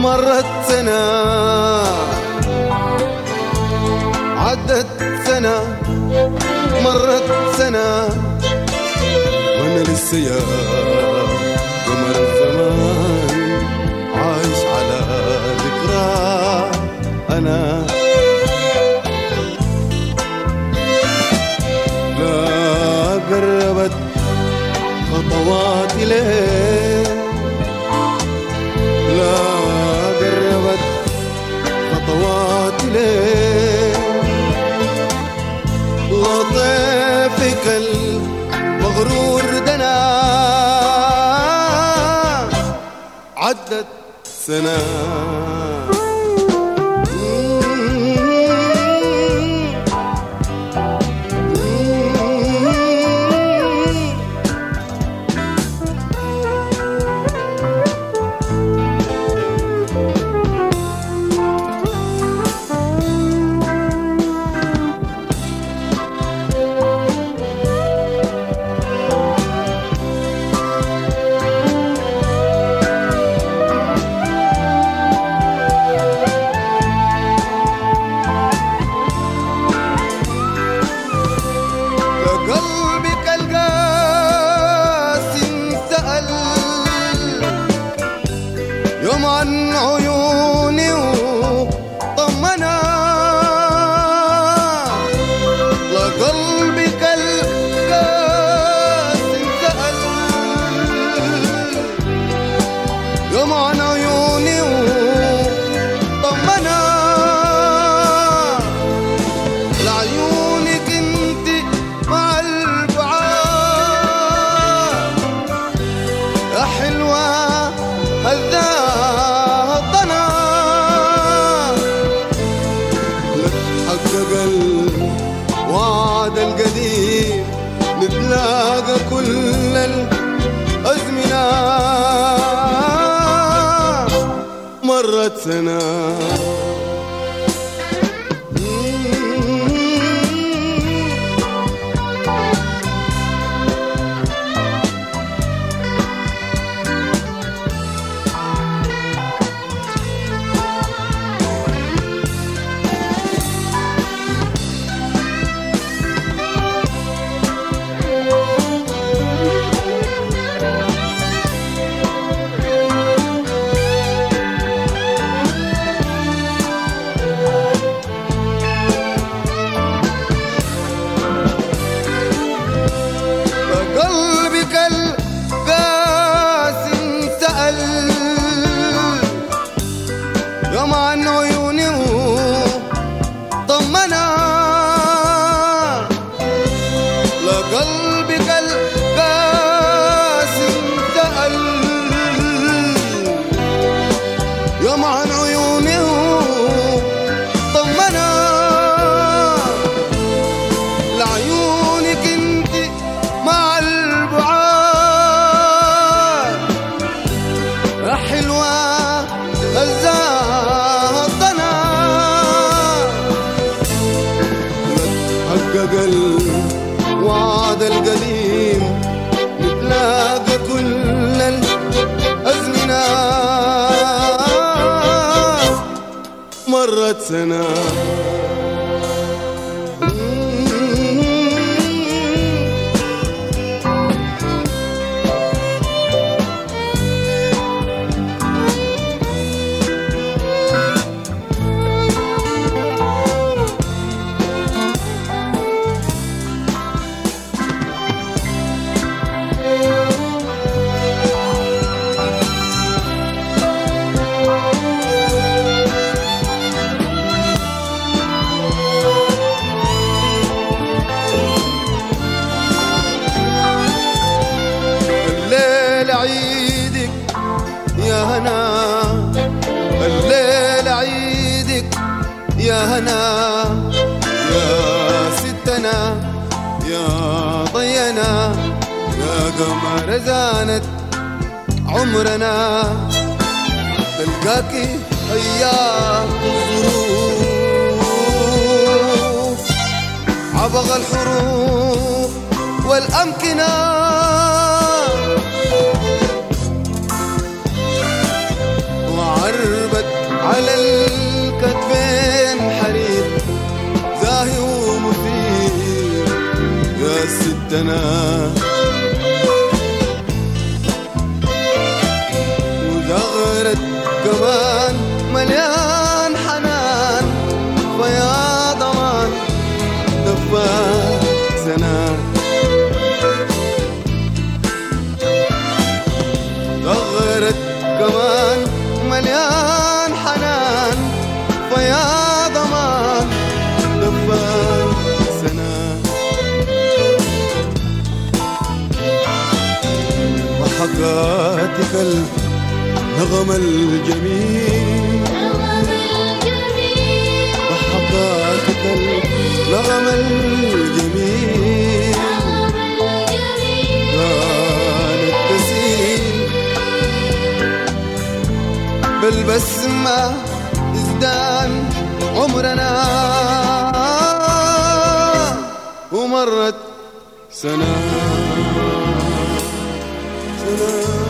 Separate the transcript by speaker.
Speaker 1: مرت سنة عدت سنة مرت سنة وانا لسه يا قمر الزمان عايش على ذكرى انا لا قربت خطواتي ليه لا قربت خطواتي ليه لطيفك المغرور دنا عدت سنة لقلبك القاسي سأل يوم عن عيوني وطمنا لقلبك القاسي سأل يوم عن عيوني وطمنا لعيونك انت مع البعاد يا حلوة هذا الضنا حقق الوعد القديم نتلاقى كل الأزمنة مرت سنة قلبك القاسي سأل يوم عن عيوني طمنا لقلبك القاسي سأل يوم عن عيوني طمنا لعيونك انت مع البعاد يا حلوة غزاها الضنا حقق الوعد القديم نتلاقى كل الأزمنة مرت سنة الليل عيدك يا هنا الليل عيدك يا هنا يا ستنا يا ضينا يا قمر زانت عمرنا تلقاكي ايام الظروف عبغ الحروف والامكنه وعربت على الكتفين حرير زاهي ومثير يا ستنا وزغرت كمان مليان حنان فيا ضمان دفا سنة زغرت كمان مليان حنان فيا ضمان دفا سنة وحكاتك النغم الجميل وحكاتك النغم الجميل كانت تسيل بالبسمة ازدان عمرنا ومرت سنة سنة